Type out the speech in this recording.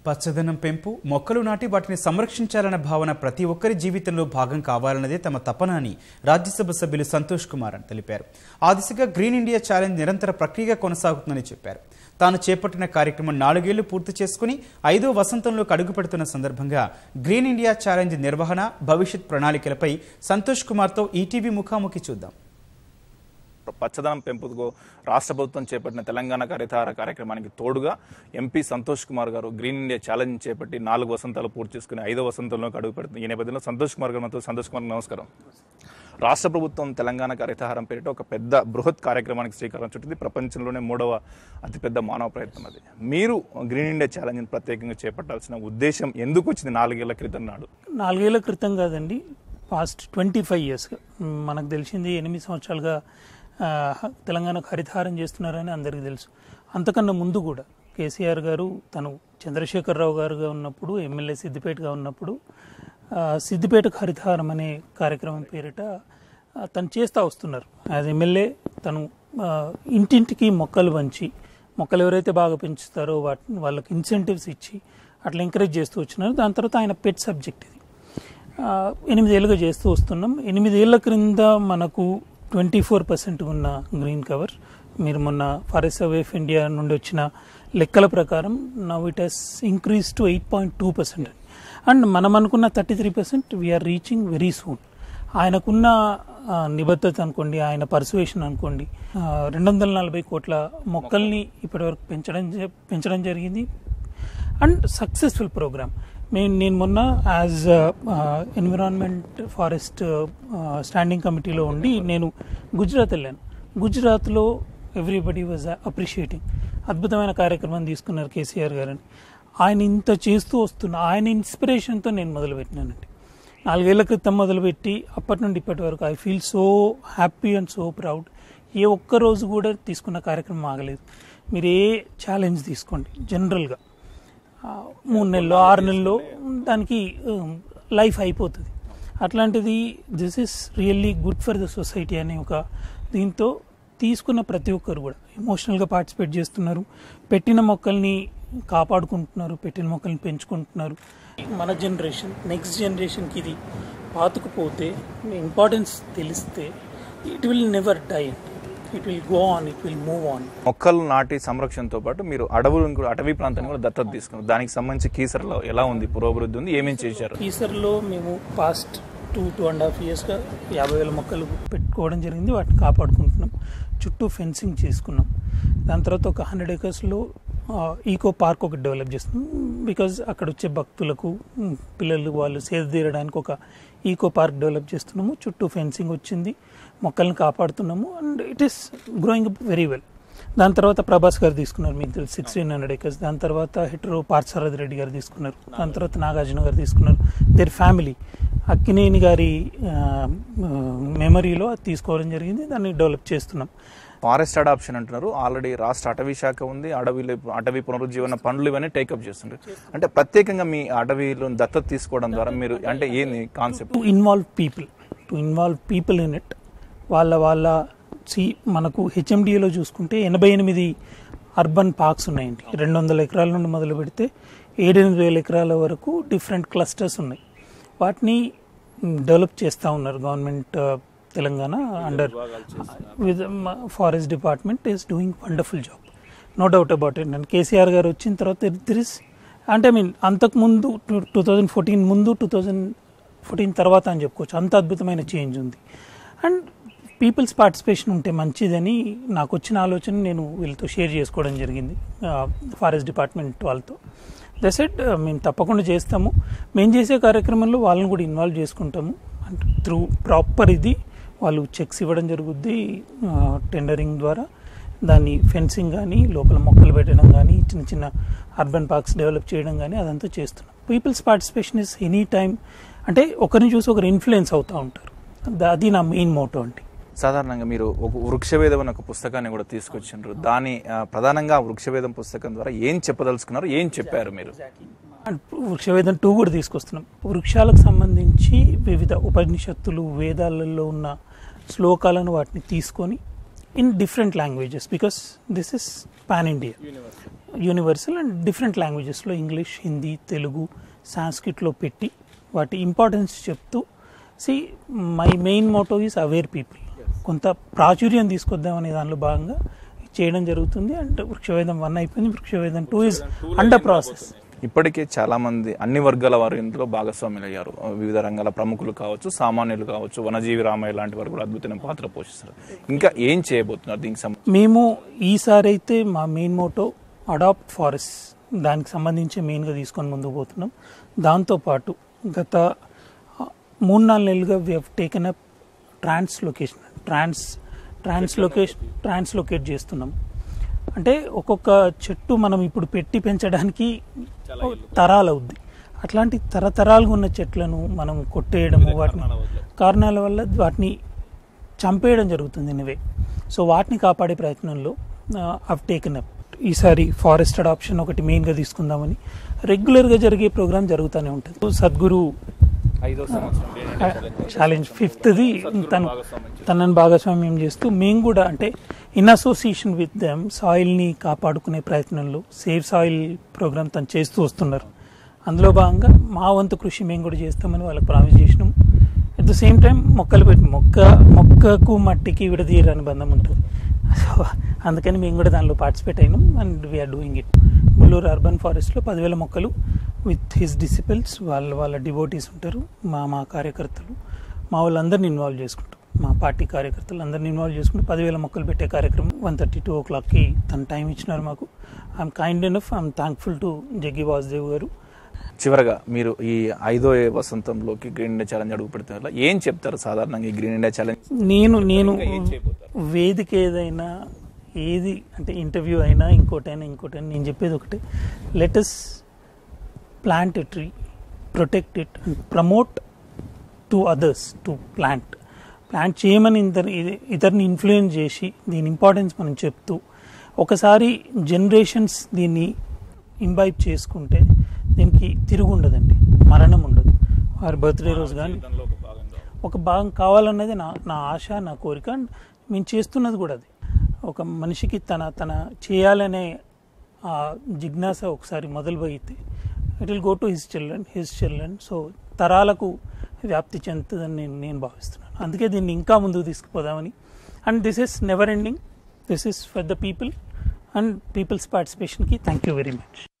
పచ్చదనం పెంపు మొక్కలు నాటి వాటిని సంరక్షించాలన్న భావన ప్రతి ఒక్కరి జీవితంలో భాగం కావాలన్నదే తమ తపన అని రాజ్యసభ సభ్యులు సంతోష్ కుమార్ అని తెలిపారు ఆ దిశగా గ్రీన్ ఇండియా ఛాలెంజ్ నిరంతర ప్రక్రియగా కొనసాగుతుందని చెప్పారు తాను చేపట్టిన కార్యక్రమం నాలుగేళ్లు పూర్తి చేసుకుని ఐదో వసంతంలోకి అడుగుపెడుతున్న సందర్భంగా గ్రీన్ ఇండియా ఛాలెంజ్ నిర్వహణ భవిష్యత్ ప్రణాళికలపై సంతోష్ కుమార్తో ఈటీవీ ముఖాముఖి చూద్దాం పచ్చదనం పెంపుకు రాష్ట్ర ప్రభుత్వం చేపట్టిన తెలంగాణ హరితహార కార్యక్రమానికి తోడుగా ఎంపీ సంతోష్ కుమార్ గారు గ్రీన్ ఇండియా ఛాలెంజ్ చేపట్టి నాలుగు వసంతాలు పూర్తి చేసుకుని ఐదో వసంతంలోకి అడుగు పెడుతుంది ఈ నేపథ్యంలో సంతోష్ కుమార్ గారు మనతో సంతోష్ కుమార్ నమస్కారం రాష్ట్ర ప్రభుత్వం తెలంగాణ హరితహారం పేరిట ఒక పెద్ద బృహత్ కార్యక్రమానికి శ్రీకారం చుట్టింది ప్రపంచంలోనే మూడవ అతిపెద్ద మానవ ప్రయత్నం అది మీరు గ్రీన్ ఇండియా ఛాలెంజ్ని ప్రత్యేకంగా చేపట్టాల్సిన ఉద్దేశం ఎందుకు వచ్చింది నాలుగేళ్ల క్రితం నాడు నాలుగేళ్ల క్రితం కాదండి పాస్ట్ ట్వంటీ ఫైవ్ ఇయర్స్గా మనకు తెలిసింది ఎనిమిది సంవత్సరాలుగా ఆ, తెలంగాణకు హరితహారం చేస్తున్నారని అందరికీ తెలుసు అంతకన్నా ముందు కూడా కేసీఆర్ గారు తను చంద్రశేఖరరావు గారుగా ఉన్నప్పుడు ఎమ్మెల్యే సిద్దిపేటగా ఉన్నప్పుడు ఆ, సిద్దిపేటకు హరితహారం అనే కార్యక్రమం పేరిట ఆ, తను చేస్తూ వస్తున్నారు యాజ్ ఎమ్మెల్యే తను ఆ, ఇంటింటికి మొక్కలు పంచి మొక్కలు ఎవరైతే బాగా పెంచుతారో వాటి వాళ్ళకి ఇన్సెంటివ్స్ ఇచ్చి అట్లా ఎంకరేజ్ చేస్తూ వచ్చినారు దాని తర్వాత ఆయన పెట్ సబ్జెక్ట్ ఇది ఆ, ఎనిమిదేళ్ళుగా చేస్తూ వస్తున్నాం ఎనిమిదేళ్ల క్రింద మనకు ట్వంటీ ఫోర్ పర్సెంట్ ఉన్న గ్రీన్ కవర్ మీరు మొన్న ఫారెస్ట్ సర్వే ఆఫ్ ఇండియా నుండి వచ్చిన లెక్కల ప్రకారం now it has increase to eight point two percent and మనం అనుకున్న thirty three percent we're reaching very soon ఆయనకున్న ఆ, నిబద్ధత అనుకోండి ఆయన పర్సువేషన్ అనుకోండి రెండు వందల నలభై కోట్ల మొక్కల్ని ఇప్పటివరకు పెంచడం జ- పెంచడం జరిగింది అండ్ సక్సెస్ఫుల్ ప్రోగ్రామ్ నేను నేను మొన్న యాజ్ ఎన్విరాన్మెంట్ ఫారెస్ట్ స్టాండింగ్ కమిటీలో ఉండి నేను గుజరాత్ వెళ్ళాను గుజరాత్లో ఎవ్రీబడి వాజ్ అప్రిషియేటింగ్ అద్భుతమైన కార్యక్రమం తీసుకున్నారు కేసీఆర్ గారని ఆయన ఇంత చేస్తూ వస్తున్న ఆయన ఇన్స్పిరేషన్తో నేను మొదలుపెట్టినానండి నాలుగేళ్ల క్రితం మొదలుపెట్టి అప్పటి నుండి ఇప్పటి వరకు I feel so happy and so proud ఏ ఒక్క రోజు కూడా తీసుకున్న కార్యక్రమం ఆగలేదు మీరు ఏ ఛాలెంజ్ తీసుకోండి జనరల్గా ఆ, మూడు నెలలు ఆరు నెలల్లో దానికి లైఫ్ అయిపోతుంది అట్లాంటిది this is really good for the society అనే ఒక దీంతో తీసుకున్న ప్రతి ఒక్కరు కూడా ఎమోషనల్గా పార్టిసిపేట్ చేస్తున్నారు పెట్టిన మొక్కల్ని కాపాడుకుంటున్నారు పెట్టిన మొక్కల్ని పెంచుకుంటున్నారు మన జనరేషన్ నెక్స్ట్ జనరేషన్కి ఇది పాతుకుపోతే ఇంపార్టెన్స్ తెలిస్తే it will never die it will go on it will move on మొక్కలు నాటి సంరక్షణతో పాటు మీరు అడవులను కూడా అటవీ ప్రాంతాన్ని కూడా దత్తత తీసుకున్నారు దానికి సంబంధించి కీసరలో ఎలా ఉంది పురోభివృద్ధి ఉంది ఏమేం చేశారు ఈసర్లో మేము past two two and half ఇయర్స్గా యాభై వేల మొక్కలు పెట్టుకోవడం జరిగింది వాటిని కాపాడుకుంటున్నాం చుట్టూ ఫెన్సింగ్ చేసుకున్నాం దాని తర్వాత ఒక హండ్రెడ్ ఏకర్స్లో ఈకో పార్క్ ఒకటి డెవలప్ చేస్తున్నాం బికాజ్ అక్కడ వచ్చే భక్తులకు ఉమ్, పిల్లలు వాళ్ళు సేద తీరడానికి ఒక ఈకో పార్క్ డెవలప్ చేస్తున్నాము చుట్టూ ఫెన్సింగ్ వచ్చింది మొక్కల్ని కాపాడుతున్నాము and it is growing very well దాని తర్వాత ప్రభాస్ గారు తీసుకున్నారు మీకు తెలుసు సిక్స్టీన్ హండ్రెడ్ ఏకర్స్ దాని తర్వాత హిట్రో పార్థసారథి రెడ్డి గారు తీసుకున్నారు దాని తర్వాత నాగార్జున గారు తీసుకున్నారు దేర్ ఫ్యామిలీ అక్కినేని గారి మెమరీలో అది తీసుకోవడం జరిగింది దాన్ని డెవలప్ చేస్తున్నాం ఫారెస్ట్ అడాప్షన్ అంటున్నారు ఆల్రెడీ రాష్ట్ర అటవీ శాఖ ఉంది అడవిలో అటవీ పునరుజ్జీవన పనులు ఇవన్నీ టేకప్ చేస్తుంటారు అంటే ప్రత్యేకంగా మీ అటవీలో దత్తత తీసుకోవడం ద్వారా మీరు అంటే ఏంది concept to involve people to involve people in it వాళ్ళ వాళ్ళ సి మనకు హెచ్ఎండిఏలో చూసుకుంటే ఎనభై ఎనిమిది అర్బన్ పార్క్స్ ఉన్నాయండి రెండు వందల ఎకరాల నుండి మొదలు పెడితే ఏడెనిమిది వేల ఎకరాల వరకు డిఫరెంట్ క్లస్టర్స్ ఉన్నాయి వాటిని డెవలప్ చేస్తూ ఉన్నారు government Telangana under with forest department is doing wonderful job no doubt about it and KCR గారు వచ్చిన తర్వాత దిర్ ఇస్ అంటే ఐ మీన్ అంతకుముందు టూ థౌజండ్ ఫోర్టీన్ ముందు టూ థౌజండ్ ఫోర్టీన్ తర్వాత అని చెప్పుకోవచ్చు అంత అద్భుతమైన చేంజ్ ఉంది అండ్ పీపుల్స్ పార్టిసిపేషన్ ఉంటే మంచిదని నాకు వచ్చిన ఆలోచన నేను వీళ్ళతో షేర్ చేసుకోవడం జరిగింది ఫారెస్ట్ డిపార్ట్మెంట్ వాళ్ళతో దసెట్ మేము తప్పకుండా చేస్తాము మేము చేసే కార్యక్రమంలో వాళ్ళని కూడా ఇన్వాల్వ్ చేసుకుంటాము అంటే త్రూ ప్రాపర్ ఇది వాళ్ళు చెక్స్ ఇవ్వడం జరుగుద్ది టెండరింగ్ ద్వారా దాన్ని ఫెన్సింగ్ కానీ లోపల మొక్కలు పెట్టడం కానీ చిన్న చిన్న అర్బన్ పార్క్స్ డెవలప్ చేయడం కానీ అదంతా చేస్తున్నాం people's participation is any time అంటే ఒకరిని చూసి ఒకరు ఇన్ఫ్లుయెన్స్ అవుతూ ఉంటారు ద- అది నా మెయిన్ మోటో అండి సాధారణంగా మీరు ఒక వృక్షవేదం అనే ఒక పుస్తకాన్ని కూడా తీసుకొచ్చిండ్రు దాని ఆ, ప్రధానంగా ఆ వృక్షవేదం పుస్తకం ద్వారా ఏం చెప్పదలుచుకున్నారు ఏం చెప్పారు మీరు అండ్ వృక్షవేదం టూ కూడా తీసుకొస్తున్నాం వృక్షాలకు సంబంధించి వివిధ ఉపనిషత్తులు వేదాలలో ఉన్న శ్లోకాలను వాటిని తీసుకొని in different languages because this is pan India universal and different లాంగ్వేజెస్లో ఇంగ్లీష్ హిందీ తెలుగు సాంస్క్రిట్లో పెట్టి వాటి ఇంపార్టెన్స్ చెప్తూ see my main motto is aware people కొంత ప్రాచుర్యం తీసుకొద్దామనే దానిలో భాగంగా చేయడం జరుగుతుంది అండ్ వృక్షవేదం వన్ అయిపోయింది వృక్షవేదం టూ ఇస్ అండర్ ప్రాసెస్ ఇప్పటికే చాలా మంది అన్ని వర్గాల వారు ఇందులో భాగస్వాములు అయ్యారు వివిధ రంగాల ప్రముఖులు కావచ్చు సామాన్యులు కావచ్చు వనజీవి రామయ్య లాంటి వారు కూడా అద్భుతమైన పాత్ర పోషిస్తారు ఇంకా ఏం చేయబోతున్నారు దీనికి సంబంధించి మేము ఈసారి అయితే మా మెయిన్ మోటో అడాప్ట్ ఫారెస్ట్ దానికి సంబంధించి మెయిన్గా తీసుకొని ముందుకు పోతున్నాం దాంతోపాటు గత ఆ, మూడు నాలుగు నెలలుగా we have taken up translocation trans translocation translocate చేస్తున్నాం అంటే ఒక్కొక్క చెట్టు మనం ఇప్పుడు పెట్టి పెంచడానికి తరాలు అవుద్ది అట్లాంటి తరతరాలుగా ఉన్న చెట్లను మనం కొట్టేయడము వాటిని కారణాల వల్ల వాటిని చంపేయడం జరుగుతుంది ఇనివే సో వాటిని కాపాడే ప్రయత్నంలో అవ్ టేకెన్ అప్ ఈసారి ఫారెస్ట్ అడాప్షన్ ఒకటి మెయిన్గా తీసుకుందామని రెగ్యులర్గా జరిగే ప్రోగ్రామ్ జరుగుతూనే ఉంటుంది సద్గురు ఐదో సంవత్సరం ఛాలెంజ్ ఫిఫ్త్ది తను తనని భాగస్వామ్యం చేస్తూ మేము కూడా అంటే ఇన్ అసోసియేషన్ విత్ దెమ్ సాయిల్ని కాపాడుకునే ప్రయత్నంలో సేవ్ సాయిల్ ప్రోగ్రామ్ తను చేస్తూ వస్తున్నారు అందులో భాగంగా మా వంతు కృషి మేము కూడా చేస్తామని వాళ్ళకి ప్రామిస్ చేసినాం అట్ ద సేమ్ టైం మొక్కలు పెట్టి మొక్క మొక్కకు మట్టికి విడదీయరాని బంధం ఉంటుంది సో అందుకని మేము కూడా దానిలో పార్టిసిపేట్ అయినాం and we're doing it Mulluru urban ఫారెస్ట్లో పదివేల మొక్కలు విత్ హిస్ డిసిపుల్స్ వాళ్ళ వాళ్ళ డివోటీస్ ఉంటారు మా మా కార్యకర్తలు మా వాళ్ళందరిని ఇన్వాల్వ్ చేసుకుంటాం మా పార్టీ కార్యకర్తలు అందరిని ఇన్వాల్వ్ చేసుకుంటూ పదివేల మొక్కలు పెట్టే కార్యక్రమం వన్ థర్టీ టూ ఓ క్లాక్కి తన టైం ఇచ్చినారు మాకు I'm kind enough I'm thankful to Jaggi Vasudev గారు చివరగా మీరు ఈ ఐదో వసంతంలోకి గ్రీన్ ఇండియా ఛాలెంజ్ అడుగు పెడతారు ఏం చెప్తారు సాధారణంగా ఈ గ్రీన్ ఇండియా ఛాలెంజ్ నేను నేను ఇంకా ఏం చేయబోతారు? వేదిక ఏదైనా ఏది అంటే ఇంటర్వ్యూ అయినా ఇంకోటైనా ఇంకోటైనా నేను చెప్పేది ఒకటే let us plant a tree protect it and promote to others to plant plant చేయమని ఇద్దరు ఇతరుని ఇన్ఫ్లుయెన్స్ చేసి దీని ఇంపార్టెన్స్ మనం చెప్తూ ఒకసారి జనరేషన్స్ దీన్ని ఇంబైబ్ చేసుకుంటే దీనికి తిరుగు ఉండదండి మరణం ఉండదు వారి బర్త్డే రోజు కానీ ఒక భాగం కావాలన్నది నా నా ఆశ నా కోరిక అండ్ మేము చేస్తున్నది కూడా అది ఒక మనిషికి తన తన చేయాలనే ఆ జిజ్ఞాస ఒకసారి మొదలుపోయితే it will go to his children his children so తరాలకు వ్యాప్తి చెందుతుందని నేను నేను భావిస్తున్నాను అందుకే దీన్ని ఇంకా ముందుకు తీసుకుపోదామని and this is never ending this is for the people and people's పార్టిసిపేషన్కి థ్యాంక్ యూ వెరీ మచ్